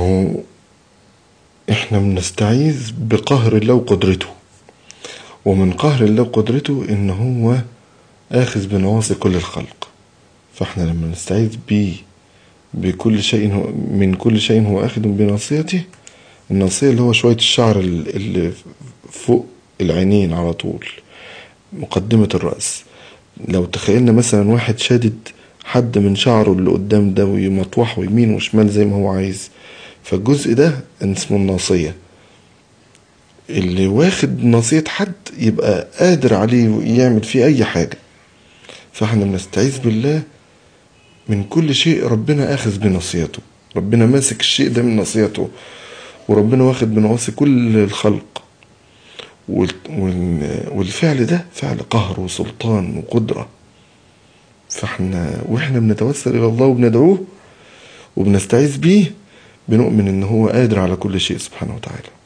ما هو احنا بنستعيذ بقهر الله وقدرته ومن قهر الله وقدرته ان هو اخذ بنواصي كل الخلق فاحنا لما نستعيذ بيه بكل شيء هو من كل شيء هو اخذ بناصيته الناصية اللي هو شوية الشعر اللي فوق العينين على طول مقدمة الرأس لو تخيلنا مثلا واحد شادد حد من شعره اللي قدام ده ويمطوحه يمين وشمال زي ما هو عايز فالجزء ده اسمه الناصية اللي واخد ناصية حد يبقى قادر عليه يعمل فيه أي حاجة فاحنا بنستعيذ بالله من كل شيء ربنا آخذ بناصيته ربنا ماسك الشيء ده من ناصيته وربنا واخد بنواصي كل الخلق والفعل ده فعل قهر وسلطان وقدرة فاحنا واحنا بنتوسل الى الله وبندعوه وبنستعيذ بيه بنؤمن ان هو قادر على كل شيء سبحانه وتعالى